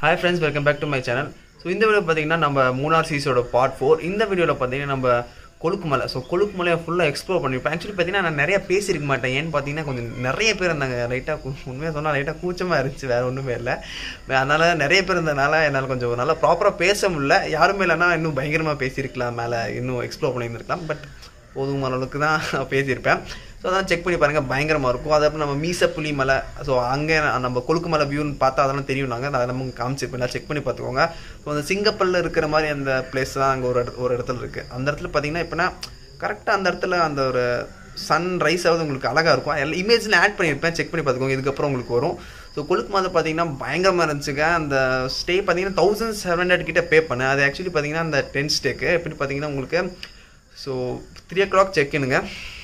Hi friends welcome back to my channel so இந்த video பார்த்தீங்கன்னா நம்ம மூணார் சீஸோட பார்ட் ஃபோர் இந்த வீடியோவில் பார்த்தீங்கன்னா நம்ம கொழுக்குமலை ஸோ கொழுக்குமலையை ஃபுல்லாக எக்ஸ்ப்ளோர் பண்ணியிருப்பேன் ஆக்சுவலி பார்த்தீங்கன்னா நான் நிறைய பேசியிருக்க மாட்டேன் ஏன்னு பார்த்தீங்கன்னா கொஞ்சம் நிறைய பேர் இருந்தாங்க லைட்டாக உண்மையாக சொன்னால் லைட்டாக கூச்சமாக இருந்துச்சு வேறு ஒன்றுமே இல்லை அதனால் நிறைய பேர் இருந்ததுனால என்னால் கொஞ்சம் நல்லா ப்ராப்பராக பேச முடியல யாருமே இல்லைன்னா இன்னும் பயங்கரமாக பேசியிருக்கலாம் மேலே இன்னும் எக்ஸ்ப்ளோர் பண்ணியிருந்திருக்கலாம் பட் போதுமான அளவுக்கு தான் பேசியிருப்பேன் ஸோ அதான் செக் பண்ணி பாருங்கள் பயங்கரமாக இருக்கும் அதுக்கப்புறம் நம்ம மீசப்புலி மலை ஸோ அங்கே நம்ம கொழுக்கு மலை வியூன்னு பார்த்தா அதெல்லாம் தெரியும் நாங்கள் அதை நம்ம காமிச்சிருப்பேன் செக் பண்ணி பார்த்துக்கோங்க ஸோ அந்த சிங்கப்பல்ல இருக்கிற மாதிரி அந்த பிளேஸ் தான் அங்கே ஒரு இடத்து- ஒரு இடத்துல இருக்குது அந்த இடத்துல பார்த்தீங்கன்னா இப்போனா கரெக்டாக அந்த இடத்துல அந்த ஒரு சன் ரைஸ் ஆகுது உங்களுக்கு அழகாக இருக்கும் எல்லா இமேஜில் ஆட் பண்ணியிருப்பேன் செக் பண்ணி பார்த்துக்கோங்க இதுக்கப்புறம் உங்களுக்கு வரும் ஸோ கொழுக்கு மலை பார்த்தீங்கன்னா பயங்கரமாக இருந்துச்சுங்க அந்த ஸ்டே பார்த்தீங்கன்னா தௌசண்ட் செவன் ஹண்ட்ரட் கிட்ட பே பண்ணேன் அது ஆக்சுவலி பார்த்தீங்கன்னா அந்த டென்ட் ஸ்டேக்கு எப்படி பார்த்தீங்கன்னா உங்களுக்கு ஸோ த்ரீ ஓ கிளாக் செக்னுங்க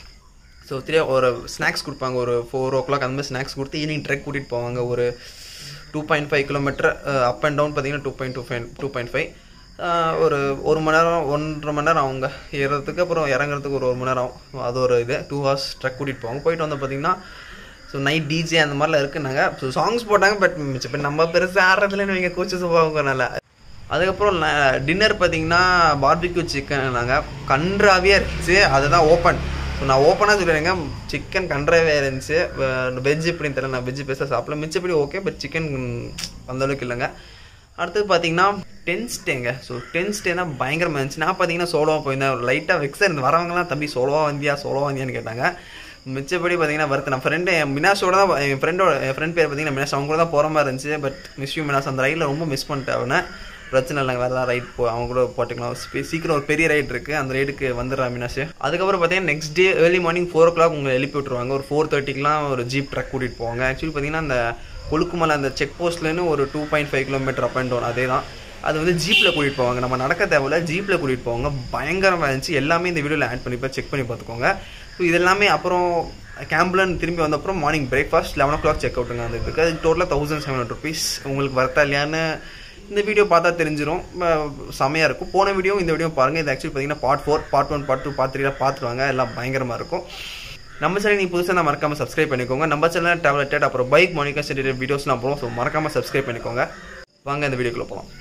ஸோ த்ரீ ஒரு ஸ்நாக்ஸ் கொடுப்பாங்க ஒரு ஃபோர் ஓ கிளாக் அந்த மாதிரி ஸ்நாக்ஸ் கொடுத்து ஈவினிங் ட்ரெக் கூட்டிகிட்டு போவாங்க ஒரு two point five kilometre up and down பார்த்தீங்கன்னா two point two five two point five ஒரு ஒரு மணி நேரம் ஒன்றரை மணி நேரம் அவங்க ஏறுறதுக்கு அப்புறம் இறங்குறதுக்கு ஒரு ஒரு மணி நேரம் ஆகும். அது ஒரு இது டூ ஹவர்ஸ் ட்ரெக் கூட்டிகிட்டு போவாங்க போயிட்டு வந்து பார்த்தீங்கன்னா ஸோ நைட் டிஜே அந்த மாதிரிலாம் இருக்குனாங்க ஸோ சாங்ஸ் போட்டாங்க பட் மிச்சம் பேர் நம்ம பெருசாக ஆடுறதுலன்னு நீங்கள் கூச்ச சுபாவங்கனால அதுக்கப்புறம் டின்னர் பார்த்தீங்கன்னா பார்பிக்யூ சிக்கன் நாங்கள் கன்றாவியாக இருந்துச்சு அதுதான் ஓப்பன் ஸோ நான் ஓப்பனாக சொல்லிடுறேங்க சிக்கன் கன்றாவே இருந்துச்சு வெஜ் எப்படின்னு தெரியல நான் வெஜ் பெருசாக சாப்பிடல மிச்சப்படி ஓகே பட் சிக்கன் அந்தளவுக்கு இல்லைங்க அடுத்தது பார்த்தீங்கன்னா டென் ஸ்டேங்க ஸோ டென் ஸ்டேனா பயங்கரமாக இருந்துச்சு நான் பார்த்தீங்கன்னா சோலோவாக போயிருந்தேன் லைட்டாக வெக்ஸாக இருந்து வரவங்கலாம் தம்பி சோலோவா வந்தியா சோலோவா வந்தியான்னு கேட்டாங்க மிச்சப்படி பார்த்தீங்கன்னா வருத்து நான் ஃப்ரெண்டு என் மினாஷோட தான் என் ஃப்ரெண்டோட என் ஃப்ரெண்ட் பேர் பார்த்தீங்கன்னா மினாஷ் அவங்க கூட தான் போகிற மாதிரி இருந்துச்சு பட் மிஸ் யூ மினாஸ் அந்த ரைடில் ரொம்ப மிஸ் பண்ணிட்டேன் அவனை பிரச்சனை இல்லைங்க வேறு ஏதாவது ரைட் போ அவங்க கூட போட்டுக்கலாம் சீ- சீக்கிரம் ஒரு பெரிய ரைட் இருக்குது அந்த ரைடுக்கு வந்துடுறான் மீனாஷ் அதுக்கப்புறம் பார்த்தீங்கன்னா next day early morning four o'clock உங்களை எழுப்பி விட்ருவாங்க ஒரு ஃபோர் தேர்ட்டிக்கெலாம் ஒரு ஜீப் ட்ரக் கூட்டிகிட்டு போவாங்க ஆக்சுவலி பார்த்தீங்கன்னா அந்த கொழுக்குமலை அந்த செக் போஸ்ட்லேருந்து ஒரு two point five kilometre up and down அதே தான் அது வந்து ஜீப்பில் கூட்டிகிட்டு போவாங்க நம்ம நடக்க தேவையில்ல ஜீப்பில் கூட்டிகிட்டு போவாங்க பயங்கரமாக இருந்துச்சு எல்லாமே இந்த வீடியோவில் ஆட் பண்ணிப்பேன் செக் பண்ணி பார்த்துக்கோங்க ஸோ இது எல்லாமே அப்புறம் கேம்ப்லன் திரும்பி வந்த அப்புறம் morning breakfast eleven o'clock check அவுட்டுங்க அந்த இதுக்கு அது டோட்டலாக தௌசண்ட் செவன் ஹண்ட்ரட் ருபீஸ் உங்களுக்கு வரத்தா இல்லையான்னு இந்த வீடியோ பார்த்தா தெரிஞ்சிரும் ம- செமையா இருக்கும் போன வீடியோ இந்த வீடியோ பாருங்கள் இது ஆக்சுவலி பார்த்தீங்கன்னா part four part one part two part த்ரீலாம் பார்த்துருவாங்க எல்லாம் பயங்கரமாக இருக்கும் நம்ம சேனல் நீங்கள் புதுசாக நான் மறக்காம சப்ஸ்கிரைப் பண்ணிக்கோங்க நம்ம சேனல் டேப்லெட் அப்புறம் பைக் மோனிகா சென்டர் வீடியோஸ்லாம் போகிறோம் ஸோ மறக்காம சப்ஸ்கிரைப் பண்ணிக்கோங்க வாங்க இந்த வீடியோக்குள்ள போகலாம்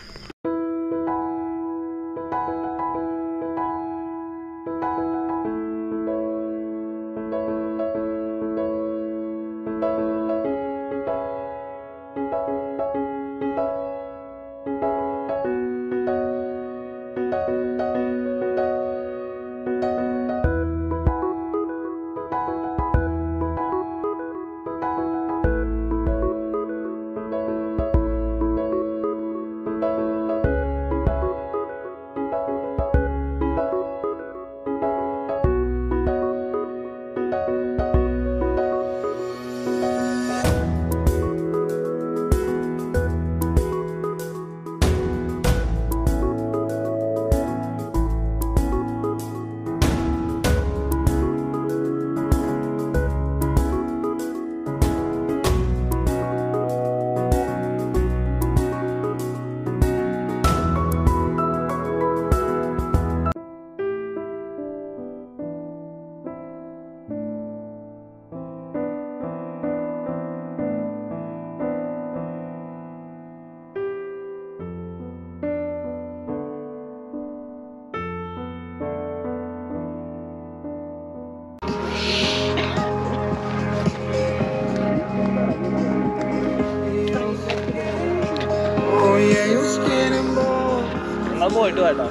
Oh yeah, your skin and bone. അത് പോയിട്ട് കേട്ടോ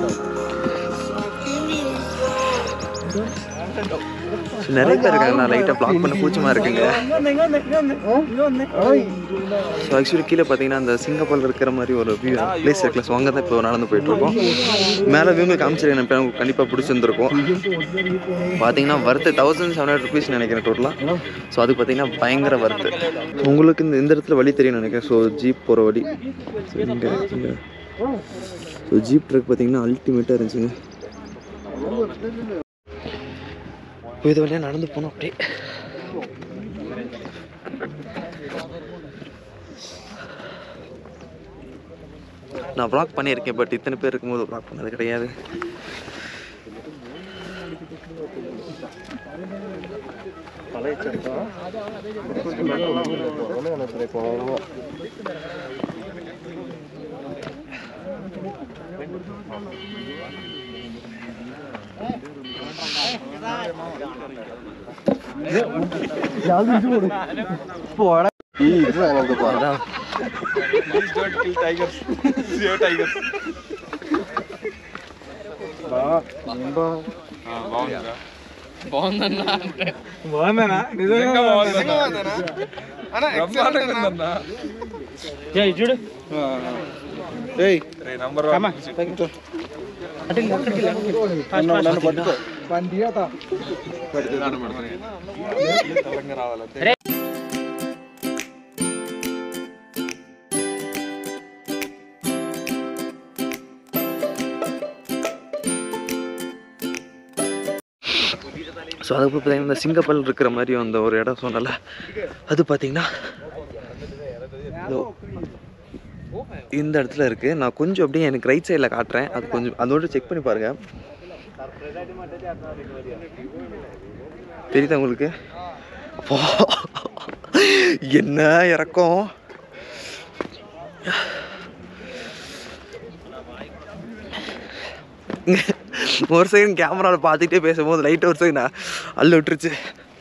நிறைய பேர் இருக்காங்க நான் லைட்டாக ப்ளாக் பண்ண கூச்சமாக இருக்குங்க ஸோ ஆக்சுவலி கீழே பார்த்தீங்கன்னா அந்த சிங்கப்பூரில் இருக்கிற மாதிரி ஒரு வியூ பிளேஸ் இருக்குல்ல ஸோ அங்கே தான் இப்போ நடந்து போயிட்டு இருக்கோம் மேலே வியூங்க காமிச்சிருக்கேன் இப்போ உங்களுக்கு கண்டிப்பாக பிடிச்சிருந்துருக்கும் பார்த்தீங்கன்னா வருத்து தௌசண்ட் செவன் ஹண்ட்ரட் ருபீஸ் நினைக்கிறேன் டோட்டலாக ஸோ அது பார்த்தீங்கன்னா பயங்கர வருத்து உங்களுக்கு இந்த இந்த இடத்துல வழி தெரியும் நினைக்கிறேன் ஸோ ஜீப் போகிற வழி இங்கே இங்கே ஸோ ஜீப் ட்ரக் பார்த்தீங்கன்னா அல்டிமேட்டாக இருந்துச்சுங்க இப்போ இது வழியாக நடந்து போனோம் அப்படியே நான் ப்ளாக் பண்ணியிருக்கேன் பட் இத்தனை பேர் இருக்கும்போது ப்ளாக் பண்ணது கிடையாது ஸோ அதுக்கப்புறம் பார்த்தீங்கன்னா இந்த சிங்கப்பல் இருக்கிற மாதிரி அந்த ஒரு இடம் சொன்னல அது பார்த்தீங்கன்னா இதோ இந்த இடத்துல இருக்குது நான் கொஞ்சம் அப்படியே எனக்கு ரைட் சைடில் காட்டுறேன் அது கொஞ்சம் அதோட செக் பண்ணி பாருங்கள் தெரியுதா உங்களுக்கு அப்பா, என்ன இறக்கம் ஒரு செகண்ட் கேமராவில் பார்த்துக்கிட்டே பேசும்போது லைட் ஒரு செகண்ட் அள்ள விட்டுருச்சு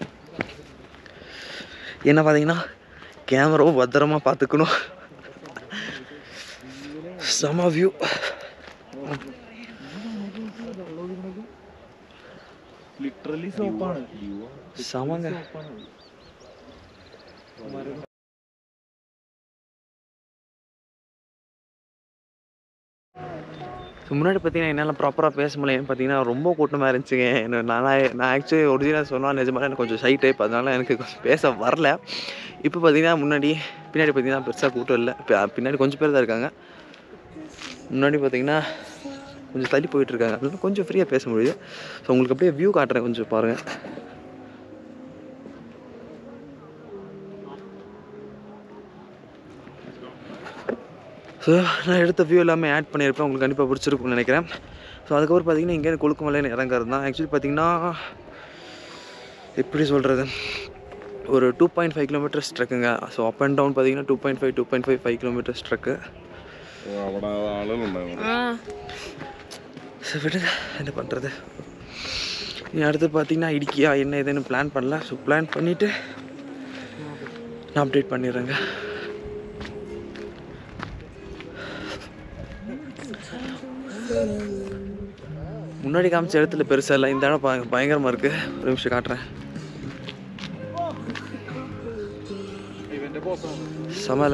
என்ன பார்த்தீங்கன்னா கேமராவும் பத்திரமா பார்த்துக்கணும் செம வியூ செமங்க ஸோ முன்னாடி பார்த்தீங்கன்னா என்னால் ப்ராப்பராக பேச முடியலன்னு பார்த்தீங்கன்னா ரொம்ப கூட்டமாக இருந்துச்சுங்க என்ன நான் நான் ஆக்சுவலி ஒரிஜினலாக சொன்னால் நிஜமாக எனக்கு கொஞ்சம் ஷை டைப் அதனால எனக்கு கொஞ்சம் பேச வரல இப்போ பார்த்தீங்கன்னா முன்னாடி பின்னாடி பார்த்தீங்கன்னா பெருசாக கூட்டம் இல்லை பி- பின்னாடி கொஞ்சம் பேர் தான் இருக்காங்க முன்னாடி பார்த்தீங்கன்னா கொஞ்சம் தள்ளி போயிட்டு இருக்காங்க அதனால கொஞ்சம் ஃப்ரீயாக பேச முடியுது ஸோ உங்களுக்கு அப்படியே வியூ காட்டுறேன் கொஞ்சம் பாருங்கள் ஸோ நான் எடுத்த வியூ எல்லாமே ஆட் பண்ணியிருப்பேன் உங்களுக்கு கண்டிப்பாக பிடிச்சிருக்கும்னு நினைக்கிறேன் ஸோ அதுக்கப்புறம் பார்த்தீங்கன்னா இங்கே கொழுக்குமலைன்னு இறங்குறது தான் ஆக்சுவலி பார்த்தீங்கன்னா எப்படி சொல்கிறது ஒரு டூ பாயிண்ட் ஃபைவ் கிலோமீட்டர்ஸ் ட்ரக்குங்க ஸோ அப் அண்ட் டவுன் பார்த்தீங்கன்னா two point five two point five five kilometres trek അവിടെ ആളുകളുണ്ടാവും ஸோ விடுங்க என்ன பண்ணுறது நீ அடுத்து பார்த்தீங்கன்னா இடிக்கியா என்ன ஏதுன்னு பிளான் பண்ணல ஸோ பிளான் பண்ணிவிட்டு நான் அப்டேட் பண்ணிடுறேங்க முன்னாடி காமிச்ச இடத்துல பெருசாக இல்லை இந்த இடம் பய- பயங்கரமா இருக்கு ஒரு நிமிஷம் காட்டுறேன் சமல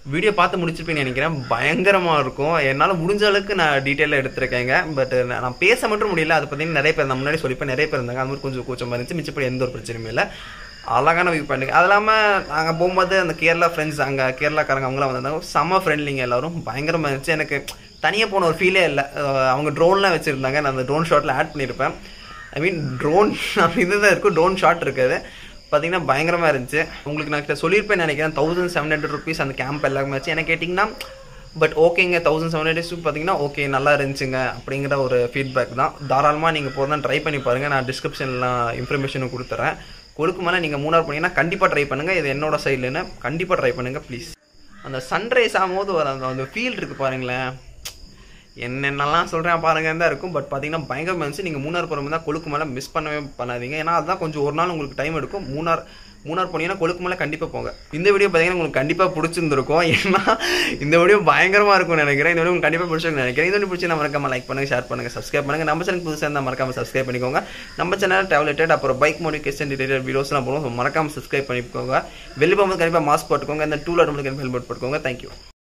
வீடியோ பார்த்து முடிச்சிருப்பீங்கன்னு நினைக்கிறேன் பயங்கரமாக இருக்கும் என்னால் முடிஞ்ச அளவுக்கு நான் டீட்டெயிலாக எடுத்திருக்கேங்க பட் நான் பேச மட்டும் முடியல அதை பார்த்தீங்கன்னா நிறைய பேர் நான் முன்னாடி சொல்லிப்பேன் நிறைய பேர் இருந்தாங்க அது மாதிரி கொஞ்சம் கூச்சமாக இருந்துச்சு மிச்சப்படி எந்த ஒரு பிரச்சனையும் இல்லை அழகான வியூ பாயிண்ட் அது இல்லாமல் நாங்கள் போகும்போது அந்த கேரளா ஃப்ரெண்ட்ஸ் அங்கே கேரளாக்காரங்க அவங்களாம் வந்திருந்தாங்க செம்ம ஃப்ரெண்ட்லிங்க எல்லாரும் பயங்கரமாக இருந்துச்சு எனக்கு தனியாக போன ஒரு ஃபீலே இல்லை அஹ் அவங்க ட்ரோன்லாம் வச்சுருந்தாங்க நான் அந்த ட்ரோன் ஷாட்டில் ஆட் பண்ணியிருப்பேன் ஐ மீன் ட்ரோன் அப்படின்னு தான் இருக்கும் ட்ரோன் ஷாட் இருக்காது பார்த்தீங்கன்னா பயங்கரமாக இருந்துச்சு உங்களுக்கு நான் கிட்ட சொல்லியிருப்பேன் நினைக்கிறேன் தௌசண்ட் செவன் ஹண்ட்ரட் ருபீஸ் அந்த கேம்ப் எல்லாமே வச்சு என்ன கேட்டிங்கன்னா பட் ஓகேங்க தௌசண்ட் செவன் ஹண்ட்ரட் பார்த்தீங்கன்னா ஓகே நல்லா இருந்துச்சுங்க அப்படிங்கிற ஒரு ஃபீட்பேக் தான் தாராளமாக நீங்கள் போகிறதா ட்ரை பண்ணி பாருங்கள் நான் டிஸ்கிரிப்ஷன்லாம் இன்ஃபர்மேஷனும் கொடுத்துறேன் கொழுக்கு மேலே நீங்கள் மூணார் போனீங்கன்னா கண்டிப்பாக ட்ரை பண்ணுங்கள் இது என்னோட சைட்லன்னு கண்டிப்பாக ட்ரை பண்ணுங்கள் ப்ளீஸ் அந்த சன்ரைஸ் ஆகும்போது வர அந்த அந்த ஃபீல் இருக்குது பாருங்களேன் என்னென்னலாம் சொல்கிறேன் பாருங்க தான் இருக்கும் பட் பார்த்தீங்கன்னா பயங்கரமாக இருந்துச்சு நீங்கள் மூணார் போகிற தான் கொழுக்கு மலை மிஸ் பண்ணவே பண்ணாதீங்க ஏன்னா அதுதான் கொஞ்சம் ஒரு நாள் உங்களுக்கு டைம் எடுக்கும் மூணார் மூணார் போனீங்கன்னா கொழுக்கு மலை கண்டிப்பாக போங்க இந்த வீடியோ பார்த்தீங்கன்னா உங்களுக்கு கண்டிப்பாக பிடிச்சிருந்துருக்கும் ஏன்னா இந்த வீடியோ பயங்கரமாக இருக்கும்னு நினைக்கிறேன் இந்த வீடியோ உங்களுக்கு கண்டிப்பாக பிடிச்சிருக்குன்னு நினைக்கிறேன் இந்த வீடியோ பிடிச்சி நம்ம மறக்காம லைக் பண்ணுங்க ஷேர் பண்ணுங்க சப்ஸ்கிரைப் பண்ணுங்க நம்ம சேனல் புதுசாக இருந்தால் மறக்காம சப்ஸ்கிரைப் பண்ணிக்கோங்க நம்ம சேனல் டேப்லெட்டட் அப்புறம் பைக் மோடிஃபிகேஷன் ரிலேட்டட் வீடியோஸ்லாம் போடுவோம் ஸோ மறக்காம சப்ஸ்கிரைப் பண்ணிக்கோங்க வெளியே போகும்போது கண்டிப்பாக மாஸ்க் போட்டுக்கோங்க இந்த டூல் ஆட்டோமேட்டிக் ஹெல்மெட் போட்டுக்கோங்க தேங்க்யூ